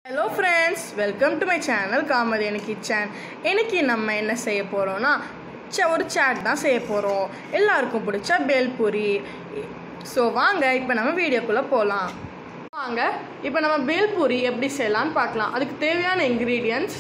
hello friends welcome to my channel Kamadhenu kitchen இன்னைக்கு நம்ம என்ன செய்ய போகிறோம்னா ச ஒரு சாட் தான் செய்ய போகிறோம் எல்லாருக்கும் பிடிச்ச பேல்பூரி ஸோ வாங்க இப்போ நம்ம வீடியோக்குள்ளே போகலாம் வாங்க இப்போ நம்ம பேல்பூரி எப்படி செய்யலாம்னு பார்க்கலாம் அதுக்கு தேவையான இன்க்ரீடியன்ட்ஸ்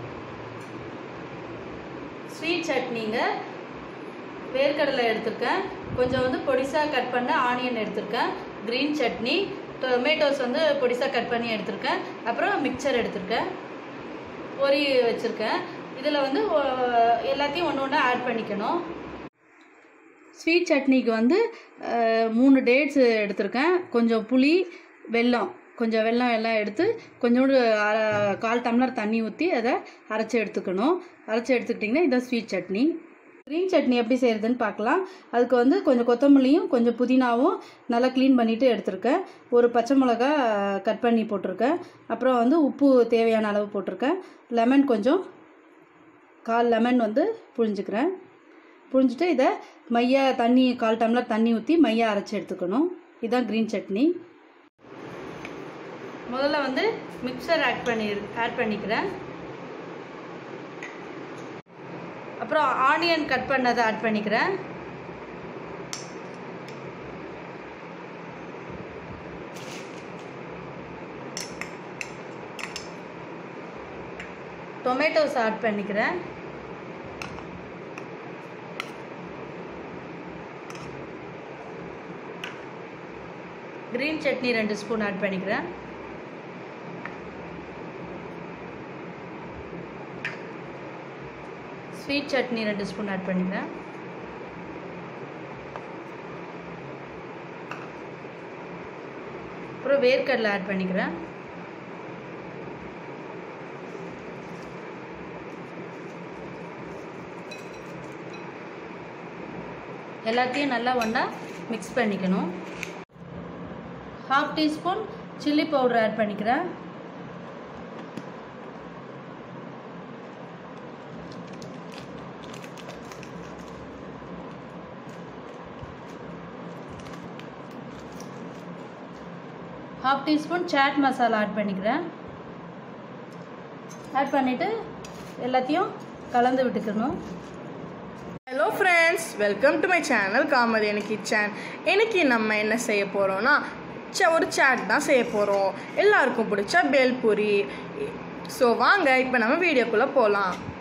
ஸ்வீட் சட்னிங்க வேர்க்கடலை எடுத்திருக்கேன் கொஞ்சம் வந்து பொடிசாக கட் பண்ண ஆனியன் எடுத்திருக்கேன் க்ரீன் சட்னி டொமேட்டோஸ் வந்து பொடிசாக கட் பண்ணி எடுத்திருக்கேன் அப்புறம் மிக்சர் எடுத்திருக்கேன் பொரி வச்சுருக்கேன் இதில் வந்து ஒ- எல்லாத்தையும் ஒன்று ஒன்று ஆட் பண்ணிக்கணும் ஸ்வீட் சட்னிக்கு வந்து அஹ், மூணு டேட்ஸ் எடுத்திருக்கேன் கொஞ்சம் புளி வெல்லம் கொஞ்சம் வெல்லம் எல்லாம் எடுத்து கொஞ்சோண்டு அரை- கால் டம்ளர் தண்ணி ஊற்றி அதை அரைச்சி எடுத்துக்கணும் அரைச்சி எடுத்துக்கிட்டிங்கன்னா இதான் ஸ்வீட் சட்னி க்ரீன் சட்னி எப்படி செய்கிறதுன்னு பார்க்கலாம் அதுக்கு வந்து கொஞ்சம் கொத்தமல்லியும் கொஞ்சம் புதினாவும் நல்லா க்ளீன் பண்ணிவிட்டு எடுத்திருக்கேன் ஒரு பச்சை மிளகா கட் பண்ணி போட்டிருக்கேன் அப்புறம் வந்து உப்பு தேவையான அளவு போட்டிருக்கேன் லெமன் கொஞ்சம் கால் லெமன் வந்து புழிஞ்சுக்கிறேன் புழிஞ்சிட்டு இதை மையா தண்ணி கால் டம்ளர் தண்ணி ஊற்றி மையா அரைச்சி எடுத்துக்கணும் இதுதான் க்ரீன் சட்னி முதல்ல வந்து மிக்சர் ஆட் பண்ணி ஆட் பண்ணிக்கிறேன் அப்புறம் ஆனியன் கட் பண்ணதை ஆட் பண்ணிக்கிறேன் டொமேட்டோஸ் ஆட் பண்ணிக்கிறேன் க்ரீன் சட்னி ரெண்டு ஸ்பூன் ஆட் பண்ணிக்கிறேன் ஸ்வீட் சட்னி ரெண்டு ஸ்பூன் ஆட் பண்ணிக்கிறேன் அப்புறம் வேர்க்கடலை ஆட் பண்ணிக்கிறேன் எல்லாத்தையும் நல்லா ஒன்றா மிக்ஸ் பண்ணிக்கணும் half teaspoon chilli powder add பண்ணிக்கிறேன் half teaspoon chaat masala add பண்ணிக்கிறேன் ஆட் பண்ணிவிட்டு எல்லாத்தையும் கலந்து விட்டுக்கணும் hello friends welcome to my channel Kamadhenu kitchen இன்னைக்கு நம்ம என்ன செய்ய போகிறோம்னா ச ஒரு சாட் தான் செய்ய போகிறோம் எல்லாருக்கும் பிடிச்ச பேல்பூரி ஸோ வாங்க இப்போ நம்ம வீடியோக்குள்ளே போகலாம்